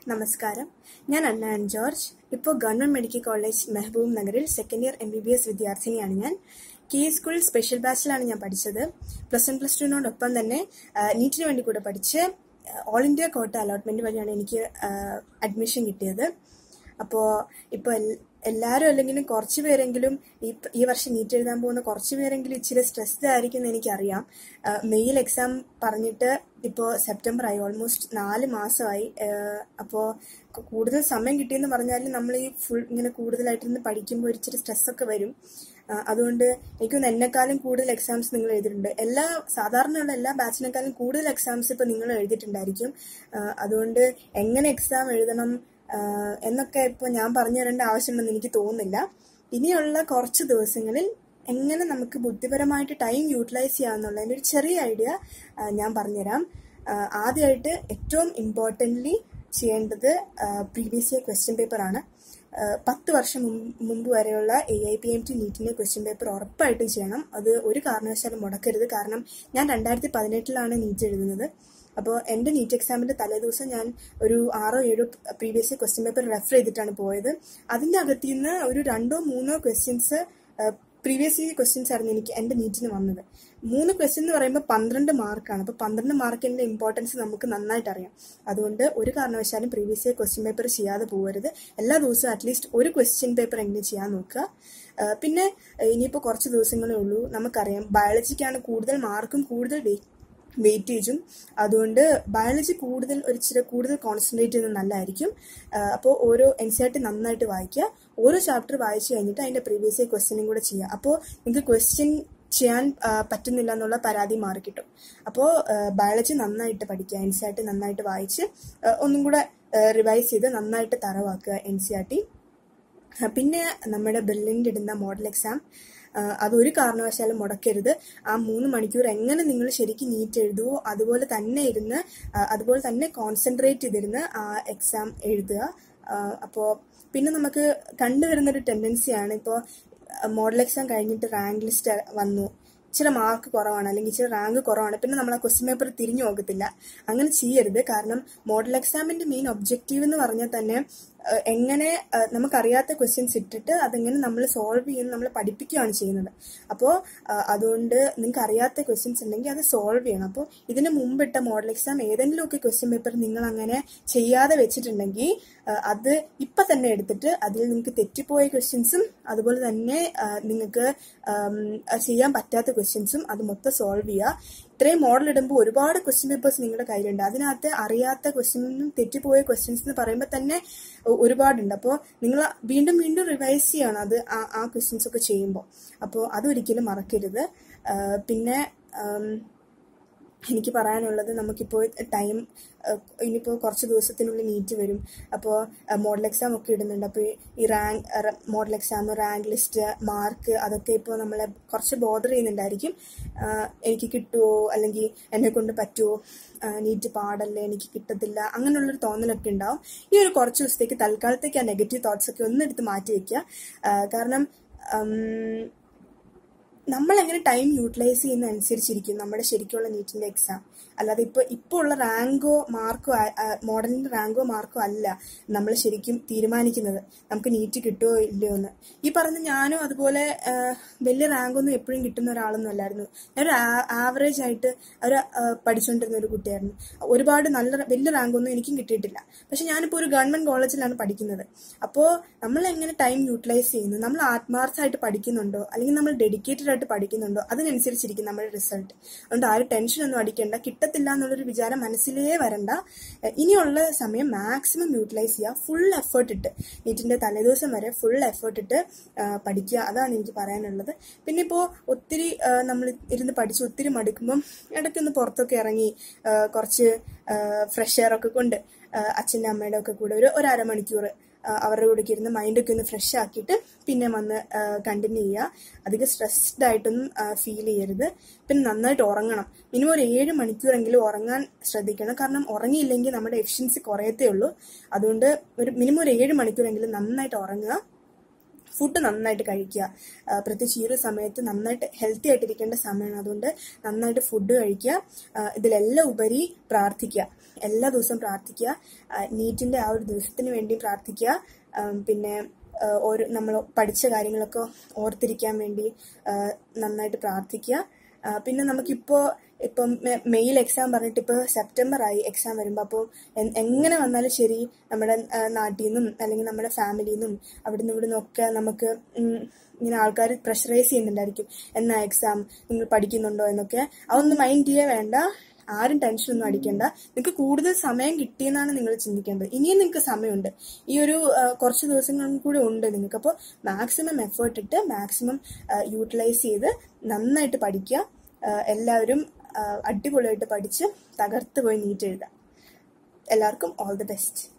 നമസ്കാരം ഞാൻ അന്ന ആൻ ജോർജ് ഇപ്പോൾ ഗവൺമെന്റ് മെഡിക്കൽ കോളേജ് മെഹബൂബ് നഗറിൽ second year M B B S വിദ്യാർത്ഥിനിയാണ് ഞാൻ കെ സ്കൂളിൽ സ്പെഷ്യൽ ബാച്ചിലാണ് ഞാൻ പഠിച്ചത് പ്ലസ് വൺ പ്ലസ് ടുവിനോടൊപ്പം തന്നെ നീറ്റിന് വേണ്ടി കൂടെ പഠിച്ച് ഓൾ ഇന്ത്യ കോട്ട അലോട്ട്മെന്റ് വഴിയാണ് എനിക്ക് അഡ്മിഷൻ കിട്ടിയത് അപ്പോൾ ഇപ്പോൾ എല്ലാവരും അല്ലെങ്കിലും കുറച്ച് പേരെങ്കിലും ഈ ഈ വർഷം നീറ്റ് എഴുതാൻ പോകുന്ന കുറച്ച് പേരെങ്കിലും ഇച്ചിരി സ്ട്രെസ്ഡ് ആയിരിക്കും എന്ന് എനിക്കറിയാം മെയിൽ എക്സാം പറഞ്ഞിട്ട് ഇപ്പോൾ സെപ്റ്റംബർ ആയി ഓൾമോസ്റ്റ് നാല് മാസമായി അപ്പോൾ കൂടുതൽ സമയം കിട്ടിയെന്ന് പറഞ്ഞാലും നമ്മൾ ഈ ഫുൾ ഇങ്ങനെ കൂടുതലായിട്ടിരുന്ന് പഠിക്കുമ്പോൾ ഇച്ചിരി സ്ട്രെസ്സൊക്കെ വരും അതുകൊണ്ട് എനിക്കൊന്ന് എന്നെക്കാളും കൂടുതൽ എക്സാംസ് നിങ്ങൾ എഴുതിയിട്ടുണ്ട് എല്ലാ സാധാരണയുള്ള എല്ലാ ബാച്ചിനേക്കാളും കൂടുതൽ എക്സാംസ് ഇപ്പോൾ നിങ്ങൾ എഴുതിയിട്ടുണ്ടായിരിക്കും അതുകൊണ്ട് എങ്ങനെ എക്സാം എഴുതണം എന്നൊക്കെ ഇപ്പോൾ ഞാൻ പറഞ്ഞു തരേണ്ട ആവശ്യമുണ്ടെന്ന് എനിക്ക് തോന്നുന്നില്ല ഇനിയുള്ള കുറച്ച് ദിവസങ്ങളിൽ എങ്ങനെ നമുക്ക് ബുദ്ധിപരമായിട്ട് ടൈം യൂട്ടിലൈസ് ചെയ്യാമെന്നുള്ളതിൻ്റെ ഒരു ചെറിയ ഐഡിയ ഞാൻ പറഞ്ഞുതരാം ആദ്യമായിട്ട് ഏറ്റവും ഇമ്പോർട്ടൻ്റ്ലി ചെയ്യേണ്ടത് പ്രീവിയസ് ഇയർ ക്വസ്റ്റ്യൻ പേപ്പറാണ് പത്ത് വർഷം മുമ്പ് വരെയുള്ള A I P M T നീറ്റിന്റെ ക്വസ്റ്റ്യൻ പേപ്പർ ഉറപ്പായിട്ടും ചെയ്യണം അത് ഒരു കാരണവശാലും മുടക്കരുത് കാരണം ഞാൻ രണ്ടായിരത്തി പതിനെട്ടിലാണ് നീറ്റ് എഴുതുന്നത് അപ്പോൾ എൻ്റെ നീറ്റ് എക്സാമിൻ്റെ തലേദിവസം ഞാൻ ഒരു ആറോ ഏഴോ പ്രീവിയസ് ക്വസ്റ്റ്യൻ പേപ്പർ റെഫർ ചെയ്തിട്ടാണ് പോയത് അതിൻ്റെ അകത്തു നിന്ന് ഒരു രണ്ടോ മൂന്നോ ക്വസ്റ്റ്യൻസ് പ്രീവിയസ് ഇയർ ക്വസ്റ്റ്യൻസ് ആയിരുന്നു എനിക്ക് എൻ്റെ നീറ്റിന് വന്നത് മൂന്ന് ക്വസ്റ്റ്യൻ എന്ന് പറയുമ്പോൾ പന്ത്രണ്ട് മാർക്കാണ് അപ്പോൾ പന്ത്രണ്ട് മാർക്കിൻ്റെ ഇമ്പോർട്ടൻസ് നമുക്ക് നന്നായിട്ട് അറിയാം അതുകൊണ്ട് ഒരു കാരണവശാലും പ്രീവിയസ് ഇയർ ക്വസ്റ്റ്യൻ പേപ്പർ ചെയ്യാതെ പോകരുത് എല്ലാ ദിവസവും അറ്റ്ലീസ്റ്റ് ഒരു ക്വസ്റ്റ്യൻ പേപ്പർ എങ്കിലും ചെയ്യാൻ നോക്കുക പിന്നെ ഇനിയിപ്പോൾ കുറച്ച് ദിവസങ്ങളേ ഉള്ളൂ നമുക്കറിയാം ബയോളജിക്കാണ് കൂടുതൽ മാർക്കും കൂടുതൽ വെയിറ്റേജും അതുകൊണ്ട് ബയോളജി കൂടുതൽ ഒരു ഇച്ചിരി കൂടുതൽ കോൺസെൻട്രേറ്റ് ചെയ്യുന്നത് നല്ലതായിരിക്കും അപ്പോൾ ഓരോ എൻ സി ആർ ടി നന്നായിട്ട് വായിക്കുക ഓരോ ചാപ്റ്റർ വായിച്ചു കഴിഞ്ഞിട്ട് അതിൻ്റെ പ്രീവിയസ് ഇയർ ക്വസ്റ്റ്യനും കൂടെ ചെയ്യുക അപ്പോൾ നിങ്ങൾക്ക് ക്വസ്റ്റ്യൻ ചെയ്യാൻ പറ്റുന്നില്ല എന്നുള്ള പരാതി മാറി കിട്ടും അപ്പോൾ ബയോളജി നന്നായിട്ട് പഠിക്കുക എൻ സി ആർ ടി നന്നായിട്ട് വായിച്ച് ഒന്നും കൂടെ റിവൈസ് ചെയ്ത് നന്നായിട്ട് തറവാക്കുക എൻ സി ആർ ടി പിന്നെ നമ്മുടെ ബ്രില്ലിൻ്റെ ഇടുന്ന മോഡൽ എക്സാം അതൊരു കാരണവശാലും മുടക്കരുത് ആ മൂന്ന് മണിക്കൂർ എങ്ങനെ നിങ്ങൾ ശരിക്കും നീറ്റ് എഴുതുവോ അതുപോലെ തന്നെ ഇരുന്ന് അതുപോലെ തന്നെ കോൺസെൻട്രേറ്റ് ചെയ്തിരുന്ന് ആ എക്സാം എഴുതുക അപ്പോൾ പിന്നെ നമുക്ക് കണ്ടുവരുന്നൊരു ടെൻഡൻസിയാണ് ഇപ്പോൾ മോഡൽ എക്സാം കഴിഞ്ഞിട്ട് റാങ്ക് ലിസ്റ്റ് വന്നു ഇച്ചിരി മാർക്ക് കുറവാണ് അല്ലെങ്കിൽ ഇച്ചിരി റാങ്ക് കുറവാണ് പിന്നെ നമ്മൾ ആ ക്വസ്റ്റ്യൻ പേപ്പർ തിരിഞ്ഞു നോക്കത്തില്ല അങ്ങനെ ചെയ്യരുത് കാരണം മോഡൽ എക്സാമിന്റെ മെയിൻ ഒബ്ജക്റ്റീവ് എന്ന് പറഞ്ഞാൽ തന്നെ എങ്ങനെ നമുക്കറിയാത്ത ക്വസ്റ്റ്യൻസ് ഇട്ടിട്ട് അതെങ്ങനെ നമ്മൾ സോൾവ് ചെയ്യുന്ന നമ്മൾ പഠിപ്പിക്കുകയാണ് ചെയ്യുന്നത് അപ്പോൾ അതുകൊണ്ട് നിങ്ങൾക്ക് അറിയാത്ത ക്വസ്റ്റ്യൻസ് ഉണ്ടെങ്കിൽ അത് സോൾവ് ചെയ്യണം അപ്പോൾ ഇതിന് മുമ്പിട്ട മോഡൽ എക്സാം ഏതെങ്കിലുമൊക്കെ ക്വസ്റ്റ്യൻ പേപ്പർ നിങ്ങൾ അങ്ങനെ ചെയ്യാതെ വെച്ചിട്ടുണ്ടെങ്കിൽ അത് ഇപ്പം തന്നെ എടുത്തിട്ട് അതിൽ നിങ്ങൾക്ക് തെറ്റിപ്പോയ ക്വസ്റ്റ്യൻസും അതുപോലെ തന്നെ നിങ്ങൾക്ക് ചെയ്യാൻ പറ്റാത്ത ക്വസ്റ്റ്യൻസും അത് മൊത്തം സോൾവ് ചെയ്യുക ഇത്രയും മോഡൽ ഇടുമ്പോൾ ഒരുപാട് ക്വസ്റ്റ്യൻ പേപ്പേഴ്സ് നിങ്ങളുടെ കയ്യിലുണ്ട് അതിനകത്ത് അറിയാത്ത ക്വസ്റ്റ്യനും തെറ്റിപ്പോയ ക്വസ്റ്റ്യൻസ് എന്ന് പറയുമ്പോൾ തന്നെ ഒരുപാടുണ്ട് അപ്പോൾ നിങ്ങൾ വീണ്ടും വീണ്ടും റിവൈസ് ചെയ്യണം അത് ആ ക്വസ്റ്റ്യൻസ് ഒക്കെ ചെയ്യുമ്പോൾ അപ്പോൾ അതൊരിക്കലും മറക്കരുത് പിന്നെ എനിക്ക് പറയാനുള്ളത് നമുക്കിപ്പോൾ ടൈം ഇനിയിപ്പോൾ കുറച്ച് ദിവസത്തിനുള്ളിൽ നീറ്റ് വരും അപ്പോൾ മോഡൽ എക്സാം ഒക്കെ ഇടുന്നുണ്ട് അപ്പോൾ ഈ rank model exam rank list mark അതൊക്കെ ഇപ്പോൾ നമ്മളെ കുറച്ച് ബോദർ ചെയ്യുന്നുണ്ടായിരിക്കും എനിക്ക് കിട്ടുമോ അല്ലെങ്കിൽ എന്നെ കൊണ്ട് പറ്റുമോ നീറ്റ് പാടല്ലേ എനിക്ക് കിട്ടത്തില്ല അങ്ങനെയുള്ളൊരു തോന്നലൊക്കെ ഉണ്ടാവും ഈ ഒരു കുറച്ച് ദിവസത്തേക്ക് തൽക്കാലത്തേക്ക് ആ നെഗറ്റീവ് തോട്ട്സ് ഒക്കെ ഒന്നെടുത്ത് മാറ്റി വയ്ക്കുക കാരണം നമ്മൾ എങ്ങനെ ടൈം യൂട്ടിലൈസ് ചെയ്യുന്ന അനുസരിച്ചിരിക്കും നമ്മുടെ ശരിക്കുള്ള നീറ്റിന്റെ എക്സാം അല്ലാതെ ഇപ്പൊ ഇപ്പോൾ ഉള്ള റാങ്കോ മാർക്കോ മോഡലിന്റെ റാങ്കോ മാർക്കോ അല്ല നമ്മൾ ശരിക്കും തീരുമാനിക്കുന്നത് നമുക്ക് നീറ്റ് കിട്ടുമോ ഇല്ലയോ എന്ന് ഈ പറഞ്ഞ ഞാനും അതുപോലെ വലിയ റാങ്കൊന്നും എപ്പോഴും കിട്ടുന്ന ഒരാളൊന്നും അല്ലായിരുന്നു ഞാനൊരു ആവറേജ് ആയിട്ട് ഒരു പഠിച്ചുകൊണ്ടിരുന്ന ഒരു കുട്ടിയായിരുന്നു ഒരുപാട് നല്ല വലിയ റാങ്കൊന്നും എനിക്കും കിട്ടിയിട്ടില്ല പക്ഷെ ഞാനിപ്പോൾ ഒരു ഗവൺമെന്റ് കോളേജിലാണ് പഠിക്കുന്നത് അപ്പോൾ നമ്മൾ എങ്ങനെ ടൈം യൂട്ടിലൈസ് ചെയ്യുന്നു നമ്മൾ ആത്മാർത്ഥമായിട്ട് പഠിക്കുന്നുണ്ടോ അല്ലെങ്കിൽ നമ്മൾ ഡെഡിക്കേറ്റഡ് ആയിട്ട് പഠിക്കുന്നുണ്ടോ അതിനനുസരിച്ചിരിക്കും നമ്മുടെ റിസൾട്ട് അതുകൊണ്ട് ആരും ടെൻഷനൊന്നും അടിക്കേണ്ട കിട്ടത്തില്ല എന്നുള്ളൊരു വിചാരം മനസ്സിലേ വരണ്ട ഇനിയുള്ള സമയം മാക്സിമം യൂട്ടിലൈസ് ചെയ്യുക ഫുൾ എഫേർട്ട് ഇട്ട് നീറ്റിന്റെ തലേദിവസം വരെ ഫുൾ എഫേർട്ട് ഇട്ട് പഠിക്കുക അതാണ് എനിക്ക് പറയാനുള്ളത് പിന്നെ ഇപ്പോൾ ഒത്തിരി നമ്മൾ ഇരുന്ന് പഠിച്ച് ഒത്തിരി മടുക്കുമ്പം ഇടയ്ക്കൊന്ന് പുറത്തൊക്കെ ഇറങ്ങി കുറച്ച് ഫ്രഷ് എയർ ഒക്കെ കൊണ്ട് അച്ഛൻ്റെ അമ്മയുടെ ഒക്കെ കൂടെ ഒരു ഒരു അരമണിക്കൂർ അവരുടെ കൂടെ ഇരുന്ന് മൈൻഡൊക്കെ ഒന്ന് ഫ്രഷ് ആക്കിയിട്ട് പിന്നെ വന്ന് കണ്ടിന്യൂ ചെയ്യുക അധികം സ്ട്രെസ്ഡ് ആയിട്ടൊന്നും ഫീൽ ചെയ്യരുത് പിന്നെ നന്നായിട്ട് ഉറങ്ങണം മിനിമം ഒരു ഏഴ് മണിക്കൂറെങ്കിലും ഉറങ്ങാൻ ശ്രദ്ധിക്കണം കാരണം ഉറങ്ങിയില്ലെങ്കിൽ നമ്മുടെ എഫിഷ്യൻസി കുറയത്തേ ഉള്ളൂ അതുകൊണ്ട് ഒരു മിനിമം ഒരു ഏഴ് മണിക്കൂറെങ്കിലും നന്നായിട്ട് ഉറങ്ങുക ഫുഡ് നന്നായിട്ട് കഴിക്കുക ആ, പ്രത്യേകിച്ച് ഈ ഒരു സമയത്ത് നന്നായിട്ട് ഹെൽത്തി ആയിട്ടിരിക്കേണ്ട സമയമാണ് അതുകൊണ്ട് നന്നായിട്ട് ഫുഡ് കഴിക്കുക ആ, ഇതിലെല്ലാം ഉപരി പ്രാർത്ഥിക്കുക എല്ലാ ദിവസവും പ്രാർത്ഥിക്കുക നീറ്റിന്റെ ആ ഒരു ദിവസത്തിന് വേണ്ടി പ്രാർത്ഥിക്കുക ആ, പിന്നെ ആ, ഓരോ നമ്മൾ പഠിച്ച കാര്യങ്ങളൊക്കെ ഓർത്തിരിക്കാൻ വേണ്ടി ആ, നന്നായിട്ട് പ്രാർത്ഥിക്കുക ആ, പിന്നെ നമുക്കിപ്പോൾ ഇപ്പം മെ- മെയിൽ എക്സാം പറഞ്ഞിട്ട് ഇപ്പോൾ സെപ്റ്റംബർ ആയി എക്സാം വരുമ്പോൾ അപ്പോൾ എങ്ങനെ വന്നാലും ശരി നമ്മുടെ ആ, നാട്ടിൽ നിന്നും അല്ലെങ്കിൽ നമ്മുടെ ഫാമിലിയിൽ നിന്നും അവിടെ നിന്ന് ഇവിടെ നിന്നൊക്കെ നമുക്ക് ഉം, ഇങ്ങനെ ആൾക്കാർ പ്രഷറൈസ് ചെയ്യുന്നുണ്ടായിരിക്കും എന്നാ എക്സാം നിങ്ങൾ പഠിക്കുന്നുണ്ടോ എന്നൊക്കെ അതൊന്നും മൈൻഡ് ചെയ്യേ വേണ്ട ആരും ടെൻഷനൊന്നും അടിക്കേണ്ട നിങ്ങൾക്ക് കൂടുതൽ സമയം കിട്ടിയെന്നാണ് നിങ്ങൾ ചിന്തിക്കേണ്ടത് ഇനിയും നിങ്ങൾക്ക് സമയമുണ്ട് ഈ ഒരു ആ, കുറച്ച് ദിവസങ്ങളും കൂടെ ഉണ്ട് നിങ്ങൾക്ക് അപ്പോൾ മാക്സിമം എഫേർട്ട് ഇട്ട് മാക്സിമം യൂട്ടിലൈസ് ചെയ്ത് നന്നായിട്ട് പഠിക്കുക ആ, എല്ലാവരും ആ, അടിപൊളിയായിട്ട് പഠിച്ച് തകർത്ത് പോയി നീറ്റ് എഴുതാം എല്ലാവർക്കും ഓൾ ദി ബെസ്റ്റ്